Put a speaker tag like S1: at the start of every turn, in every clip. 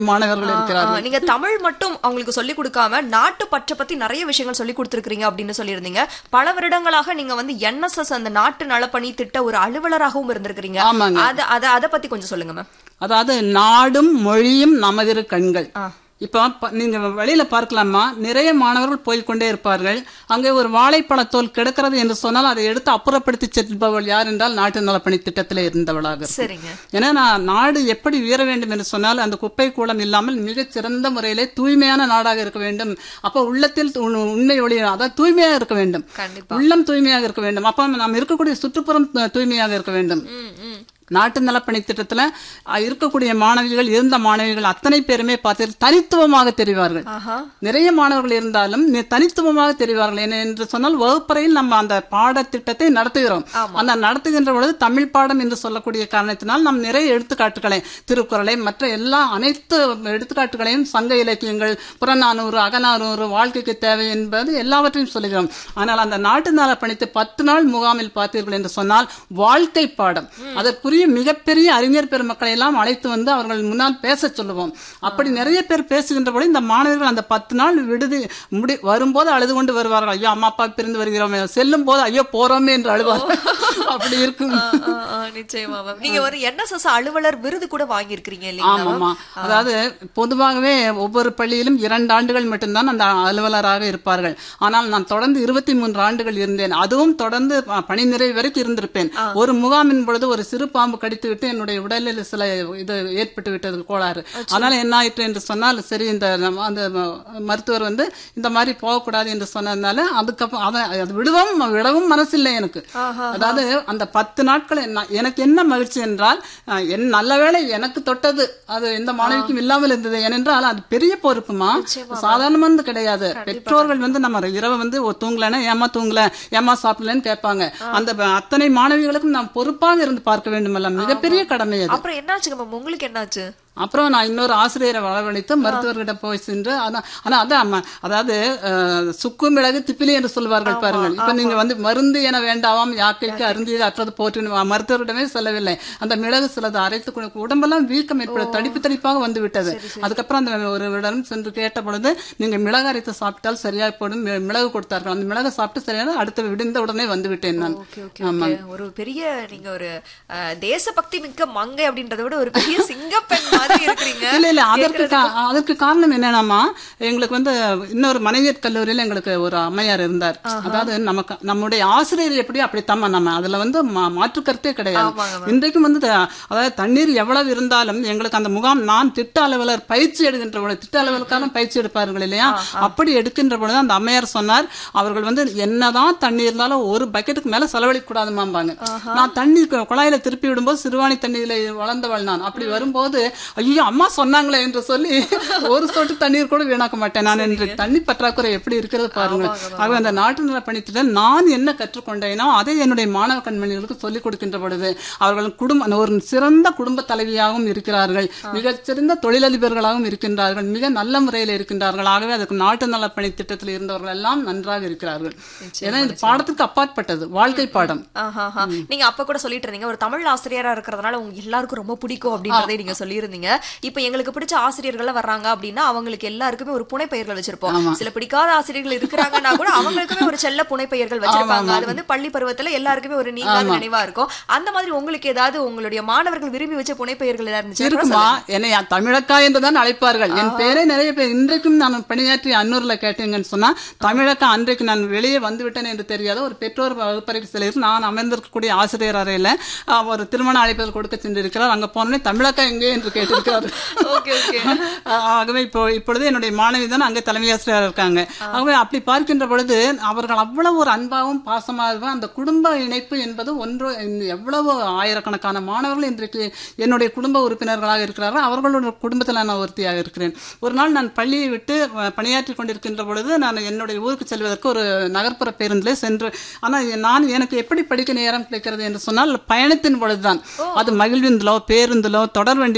S1: மாணவர்கள் இருக்கிறார்கள்
S2: ஆ, நீங்க தமிழ் மட்டும் அவங்களுக்கு சொல்லி கொடுக்காம நாட்டு பற்ற பத்தி நிறைய விஷயங்கள் சொல்லி கொடுத்துருக்கீங்க அப்படின்னு சொல்லியிருந்தீங்க பல வருடங்களாக நீங்க வந்து என்எஸ்எஸ் அந்த நாட்டு நலப்பணி திட்ட ஒரு அலுவலராகவும் இருந்திருக்கிறீங்க
S1: ஆமாங்க.
S2: அத அத அத பத்தி கொஞ்சம் சொல்லுங்க மேம்
S1: அதாவது நாடும் மொழியும் நமதிரு கண்கள்
S2: ஆ.
S1: இப்போ ப- நீங்க வெளியில பார்க்கலாமா நிறைய மாணவர்கள் போய் கொண்டே இருப்பார்கள் அங்கே ஒரு வாழைப்பழத்தோல் கிடக்கிறது என்று சொன்னால் அதை எடுத்து அப்புறப்படுத்தி செல்பவள் யார் என்றால் நாட்டு நலப்பணி திட்டத்திலே இருந்தவளாக இருப்பாள்.
S2: சரிங்க
S1: ஏன்னா நான் நாடு எப்படி உயர வேண்டும் என்று சொன்னால் அந்த குப்பை கூடம் இல்லாமல் மிகச் சிறந்த முறையிலே தூய்மையான நாடாக இருக்க வேண்டும் அப்ப உள்ளத்தில் உண்- உண்மை ஒளி அதாவது தூய்மையாக இருக்க வேண்டும்
S2: கண்டிப்பா
S1: உள்ளம் தூய்மையாக இருக்க வேண்டும் அப்ப நாம் இருக்கக்கூடிய சுற்றுப்புறம் து- தூய்மையாக இருக்க வேண்டும்
S2: ம், ம்.
S1: நாட்டு நலப்பணி திட்டத்துல அஹ், இருக்கக்கூடிய மாணவிகள் இருந்த மாணவிகள் அத்தனை பேருமே பார்த்து தனித்துவமாக தெரிவார்கள்
S2: ஆஹா
S1: நிறைய மாணவர்கள் இருந்தாலும் நி- தனித்துவமாக தெரிவார்கள் என்ன என்று சொன்னால் வகுப்பறையில் நம்ம அந்த பாடத்திட்டத்தை நடத்துகிறோம் அந்த நடத்துகின்ற பொழுது தமிழ் பாடம் என்று சொல்லக்கூடிய காரணத்தினால் நாம் நிறைய எடுத்துக்காட்டுகளை திருக்குறளை மற்ற எல்லா அனைத்து எடுத்துக்காட்டுகளையும் சங்க இலக்கியங்கள் புறநானூறு அகநானூறு வாழ்க்கைக்கு தேவை என்பது எல்லாவற்றையும் சொல்லுகிறோம் ஆனால் அந்த நாட்டு நல பணித்து பத்து நாள் முகாமில் பார்த்தீர்கள் என்று சொன்னால் வாழ்க்கை பாடம் அதற்குரிய மிகப்பெரிய அறிஞர் பெருமக்களை எல்லாம் அழைத்து வந்து அவர்கள் முன்னால் பேச சொல்லுவோம் அப்படி நிறைய பேர் பேசுகின்ற பொழுது இந்த மாணவர்கள் அந்த பத்து நாள் விடுதி முடி வரும்போது அழுது கொண்டு வருவார்கள் ஐயோ அம்மா அப்பா பிரிந்து வருகிறோமே செல்லும் போது ஐயோ போறோமே என்று அழுவார்கள் அப்படி இருக்கும்
S2: ஆ, ஆ, ஆ, நிச்சயமா மேம் நீங்க ஒரு என்எஸ்எஸ் அலுவலர் விருது கூட வாங்கியிருக்கிறீங்க இல்லைங்களா
S1: ஆமாமா அதாவது பொதுவாகவே ஒவ்வொரு பள்ளியிலும் இரண்டு ஆண்டுகள் மட்டும்தான் அந்த அலுவலராக இருப்பார்கள் ஆனால் நான் தொடர்ந்து இருபத்தி மூன்று ஆண்டுகள் இருந்தேன் அதுவும் தொடர்ந்து ப- பணி நிறைவு வரைக்கும் இருந்திருப்பேன் ஒரு முகாமின் பொழுது ஒரு சிறு பாம்பு கடித்து விட்டு என்னுடைய உடலில் சில இது ஏற்பட்டு விட்டது கோளாறு அதனால என்ன ஆயிற்று என்று சொன்னால் சரி இந்த நம்ம அந்த ம- மருத்துவர் வந்து இந்த மாதிரி போகக்கூடாது என்று சொன்னதுனால அதுக்கப்புறம் அதை அது விடுவோம் விடவும் மனசில்லை எனக்கு அதாவது அந்த பத்து நாட்கள் என்ன- எனக்கு என்ன மகிழ்ச்சி என்றால் அஹ், என் நல்ல வேளை எனக்கு தொட்டது அது எந்த மாணவிக்கும் இல்லாமல் இருந்தது ஏனென்றால் அது பெரிய பொறுப்புமா சாதாரணமானது கிடையாது பெற்றோர்கள் வந்து நம்ம இரவு வந்து ஓ, தூங்கலைன்னா ஏமா தூங்கல ஏமா சாப்பிடலன்னு கேட்பாங்க அந்த ப- அத்தனை மாணவிகளுக்கும் நாம் பொறுப்பாக இருந்து பார்க்க வேண்டுமல்ல மிகப்பெரிய கடமை அது
S2: அப்புறம் என்னாச்சுங்க மேம் உங்களுக்கு என்னாச்சு
S1: அப்புறம் நான் இன்னொரு ஆசிரியரை வரவழைத்து மருத்துவர்கிட்ட போய் சென்று ஆனா- ஆனா அதான் அம்மா, அதாவது அஹ், சுக்கு மிளகு திப்பிலி என்று சொல்வார்கள் பாருங்கள் இப்ப நீங்க வந்து மருந்து என வேண்டாவாம் யாக்கைக்கு அருந்தியது அற்றது போற்று மருத்துவரிடமே செல்லவில்லை அந்த மிளகு சிலது அரைத்து கொடு- உடம்பெல்லாம் வீக்கம் ஏற்பட தடிப்பு தடிப்பாக வந்து விட்டது அதுக்கப்புறம் அந்த ஒருவரிடம் சென்று கேட்ட பொழுது நீங்க மிளகு அரைத்து சாப்பிட்டால் சரியா போடும் மி- மிளகு கொடுத்தார்கள் அந்த மிளகு சாப்பிட்டு சரியான அடுத்த விடிந்த உடனே வந்து விட்டேன் நான்
S2: ஓகே ஓகே ஓகே ஒரு பெரிய நீங்க ஒரு அஹ், தேசபக்தி மிக்க மங்கை அப்படின்றத விட ஒரு பெரிய சிங்கப்பெண் மாதிரி இருக்கிறீங்க
S1: இல்ல இல்ல அதற்கு கா- அதற்கு காரணம் என்னன்னாமா எங்களுக்கு வந்து இன்னொரு மனைவியர் கல்லூரியில எங்களுக்கு ஒரு அம்மையார் இருந்தார் அதாவது நமக்கு நம்முடைய ஆசிரியர் எப்படியோ அப்படித்தான் நம்ம அதுல வந்து மா- மாற்று கருத்தே கிடையாது
S2: ஆமாங்க
S1: இன்றைக்கும் வந்து த- அதாவது தண்ணீர் எவ்வளவு இருந்தாலும் எங்களுக்கு அந்த முகாம் நான் திட்ட அலுவலர் பயிற்சி எடுக்கின்ற பொழுது திட்ட அலுவலருக்கான பயிற்சி எடுப்பார்கள் இல்லையா அப்படி எடுக்கின்ற பொழுது அந்த அம்மையார் சொன்னார் அவர்கள் வந்து என்னதான் தண்ணி இருந்தாலும் ஒரு பக்கெட்டுக்கு மேல செலவழிக்க கூடாதுமாம்பாங்க நான் தண்ணி கு- குழாயில திருப்பி விடும்போது சிறுவாணி தண்ணியில வளர்ந்தவள் நான் அப்படி வரும்போது ஐயோ அம்மா சொன்னாங்களே என்று சொல்லி ஒரு சொட்டு தண்ணீர் கூட வீணாக்க மாட்டேன் நான் என்று தண்ணி பற்றாக்குறை எப்படி இருக்கிறது பாருங்கள் ஆகவே அந்த நாட்டு நல பணித்திட்டம் நான் என்ன கற்றுக்கொண்டேனோ அதை என்னுடைய மாணவ கண்மணிகளுக்கு சொல்லிக் கொடுக்கின்ற பொழுது அவர்கள் குடும்ப ஒரு சிறந்த குடும்ப தலைவியாகவும் இருக்கிறார்கள் மிகச்சிறந்த தொழிலதிபர்களாகவும் இருக்கின்றார்கள் மிக நல்ல முறையில் இருக்கின்றார்கள் ஆகவே அதுக்கு நாட்டு நல பணி திட்டத்தில் இருந்தவர்கள் எல்லாம் நன்றாக இருக்கிறார்கள் ஏன்னா இது பாடத்துக்கு அப்பாற்பட்டது வாழ்க்கை பாடம்
S2: ஆஹாஹா. நீங்க அப்ப கூட சொல்லிட்டு இருந்தீங்க ஒரு தமிழ் ஆசிரியரா இருக்கிறதுனால உங்க எல்லாருக்கும் ரொம்ப பிடிக்கும் அப்படின்றதை நீங்க சொல்லியிருந்தீங்க இப்ப எங்களுக்கு பிடிச்ச ஆசிரியர்கள் வர்றாங்க அப்படின்னா அவங்களுக்கு எல்லாருக்குமே ஒரு புனைப்பெயர்கள் வச்சிருப்போம் சில பிடிக்காத ஆசிரியர்கள் இருக்கிறாங்கன்னா கூட அவங்களுக்குமே ஒரு செல்ல புனைப்பெயர்கள் வச்சிருப்பாங்க அது வந்து பள்ளி பருவத்துல எல்லாருக்குமே ஒரு நீங்காத நினைவா இருக்கும் அந்த மாதிரி உங்களுக்கு ஏதாவது உங்களுடைய மாணவர்கள் விரும்பி வச்ச புனைப்பெயர்கள் ஏதாவது இருந்துச்சு
S1: இருக்குமா என்னை தமிழக்கா என்றுதான் அழைப்பார்கள் என் பேரே நிறைய பேர் இன்றைக்கும் நான் பணியாற்றி அன்னூர்ல கேட்டீங்கன்னு சொன்னா தமிழக்கா அன்றைக்கு நான் வெளியே வந்து விட்டேன் என்று தெரியாத ஒரு பெற்றோர் வகுப்பறைக்கு சிலர் நான் அமர்ந்திருக்கக்கூடிய ஆசிரியர் அறையில அஹ், ஒரு திருமண அழைப்புகள் கொடுக்க சென்றிருக்கிறார் அங்க போனோடனே தமிழக்கா எங்கே என்று கேட்டிருக்கிறார்
S2: ஓகே ஓகே
S1: அஹ், ஆகவே இப்போ இப்பொழுது என்னுடைய மாணவி தான் அங்கே தலைமை ஆசிரியர் இருக்காங்க ஆகவே அப்படி பார்க்கின்ற பொழுது அவர்கள் அவ்வளவு ஒரு அன்பாகவும் பாசமாகவும் அந்த குடும்ப இணைப்பு என்பது ஒன்று இந்த எவ்வளவு ஆயிரக்கணக்கான மாணவர்கள் இன்றைக்கு என்னுடைய குடும்ப உறுப்பினர்களாக இருக்கிறார்கள் அவர்களோட குடும்பத்தில் நான் ஒருத்தியாக இருக்கிறேன் ஒரு நாள் நான் பள்ளியை விட்டு அஹ், பணியாற்றி கொண்டிருக்கின்ற பொழுது நான் என்னுடைய ஊருக்கு செல்வதற்கு ஒரு நகர்ப்புற பேருந்திலே சென்று ஆனால் நான் எனக்கு எப்படி படிக்க நேரம் கிடைக்கிறது என்று சொன்னால் பயணத்தின் பொழுதுதான் அது மகிழ்விந்திலோ பேருந்திலோ தொடர் வண்டியிலோ எதில்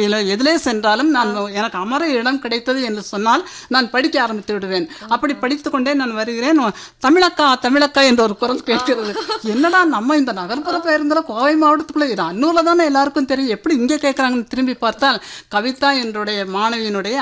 S1: எதிலே சென்றாலும் நான் எனக்கு அமர இடம் கிடைத்தது என்று சொன்னால் நான் படிக்க ஆரம்பித்து விடுவேன் அப்படி படித்துக் கொண்டே நான் வருகிறேன் தமிழக்கா தமிழக்கா என்ற ஒரு குரல் கேட்கிறது என்னடா நம்ம இந்த நகர்ப்புற பேருந்துல கோவை மாவட்டத்துக்குள்ள இது அன்னூர்ல தானே எல்லாருக்கும் தெரியும் எப்படி இங்கே கேட்கறாங்கன்னு திரும்பி பார்த்தால் கவிதா என்னுடைய மாணவியினுடைய